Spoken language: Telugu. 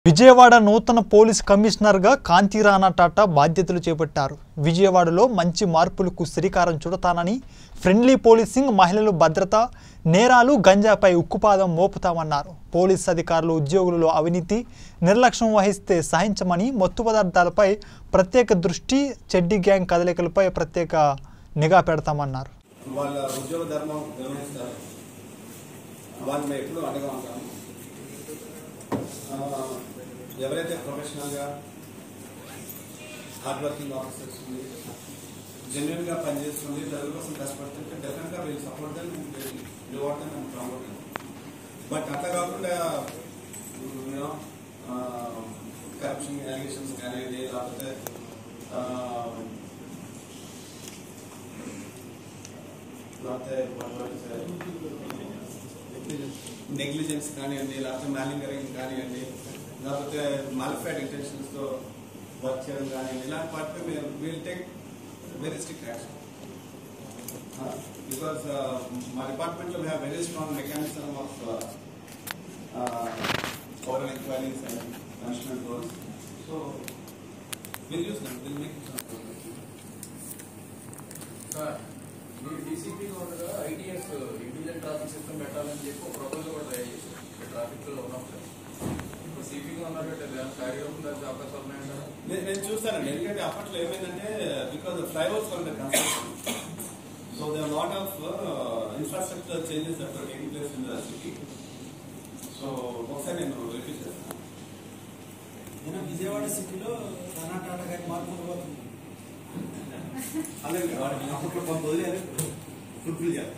విజయవాడ నూతన పోలీస్ కమిషనర్గా కాంతిరాణా టాటా బాధ్యతలు చేపట్టారు విజయవాడలో మంచి మార్పులకు శ్రీకారం చుడతానని ఫ్రెండ్లీ పోలీసింగ్ మహిళలు భద్రత నేరాలు గంజాపై ఉక్కుపాదం మోపుతామన్నారు పోలీస్ అధికారులు ఉద్యోగులలో అవినీతి నిర్లక్ష్యం వహిస్తే సహించమని మత్తు పదార్థాలపై ప్రత్యేక దృష్టి చెడ్డి గ్యాంగ్ కదలికలపై ప్రత్యేక నిఘా పెడతామన్నారు వాళ్ళ ఉద్యోగ ధర్మం నిర్వహిస్తారు వాళ్ళని ఎప్పుడు అండగా ఉంటాము ఆ, ఎవరైతే ప్రొఫెషనల్గా హార్డ్ వర్కింగ్ ఆఫీసర్స్ ఉంది జెన్యున్గా పనిచేస్తుంది ప్రజల కోసం కష్టపడుతుంటే డెఫినెట్గా వీళ్ళు support then reward then and promote but అట్లా కాకుండా యూనో కరప్షన్ అలిగేషన్స్ కానివ్వండి లేకపోతే ఆ, లేకపోతే నెగ్లిజెన్స్ కానివ్వండి లేకపోతే మ్యాలింగరింగ్ కానివ్వండి లేకపోతే మాలిఫైడ్ ఇంటెన్షన్స్ తో వర్క్ చేయడం కానివ్వండి ఇలాంటి వాటిపై మీరు will take very strict action because మా డిపార్ట్మెంట్ లో have very strong mechanism of power enquiries and punishment roles so will use them will make sir, మీరు డీసీపీ ఉండగా ఐటీఎస్ ఇంటెలిజెంట్ ట్రాఫిక్ సిస్టమ్ పెట్టాలని చెప్పి ఒక ప్రపోజల్ కూడా తయారు చేశారు ఇక్కడ ట్రాఫిక్ లో ఉన్నాం సార్ ఇప్పుడు సిపిగా ఉన్నారు కదా కార్యక్రమం దానికి అవకాశాలు ఉన్నాయంటారా నేను నేను చూస్తానండి ఎందుకంటే అప్పట్లో ఏమైందంటే because flyovers were construction so they lot of infrastructure changes that are taking place in the city so ఒకసారి నేను రిపీట్ చేస్తాను నేను విజయవాడ సిటీలో కర్ణాటక గారి మార్పు ఉండబోతుంది అలాగే వాడికి అప్పట్లో కొంత వదిలేదు ఫుల్ఫిల్ చేయాలి